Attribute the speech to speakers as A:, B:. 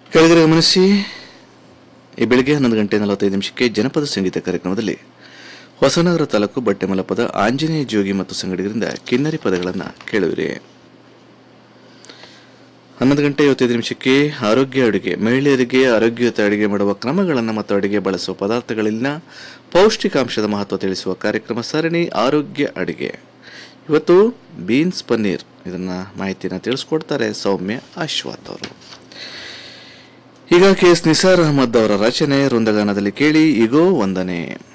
A: ಕೆಳಗಡೆ ಗಮನಿಸಿ ಈ ಬೆಳಿಗ್ಗೆ ಹನ್ನೊಂದು ಗಂಟೆ ನಲವತ್ತೈದು ನಿಮಿಷಕ್ಕೆ ಜನಪದ ಸಂಗೀತ ಕಾರ್ಯಕ್ರಮದಲ್ಲಿ ಹೊಸನಗರ ತಾಲೂಕು ಬಟ್ಟೆಮಲಪದ ಆಂಜನೇಯ ಜೋಗಿ ಮತ್ತು ಸಂಗಡಿಗರಿಂದ ಕಿನ್ನರಿ ಪದಗಳನ್ನು ಕೇಳುವಿರಿ ಹನ್ನೊಂದು ಗಂಟೆ ಐವತ್ತೈದು ನಿಮಿಷಕ್ಕೆ ಆರೋಗ್ಯ ಅಡುಗೆ ಮಹಿಳೆಯರಿಗೆ ಆರೋಗ್ಯಯುತ ಅಡುಗೆ ಮಾಡುವ ಕ್ರಮಗಳನ್ನು ಮತ್ತು ಅಡುಗೆ ಬಳಸುವ ಪದಾರ್ಥಗಳಲ್ಲಿನ ಪೌಷ್ಟಿಕಾಂಶದ ಮಹತ್ವ ತಿಳಿಸುವ ಕಾರ್ಯಕ್ರಮ ಸರಣಿ ಆರೋಗ್ಯ ಅಡುಗೆ ಇವತ್ತು ಬೀನ್ಸ್ ಪನ್ನೀರ್ ಇದನ್ನ ಮಾಹಿತಿನ ತಿಳಿಸ್ಕೊಡ್ತಾರೆ ಸೌಮ್ಯ ಅಶ್ವಥ್ ಅವರು ಈಗ ಕೆ ಎಸ್ ನಿಸಾರ್ ಅಹಮದ್ ಅವರ ರಚನೆ ವೃಂದಗಾನದಲ್ಲಿ ಕೇಳಿ ಈಗೋ ವಂದನೆ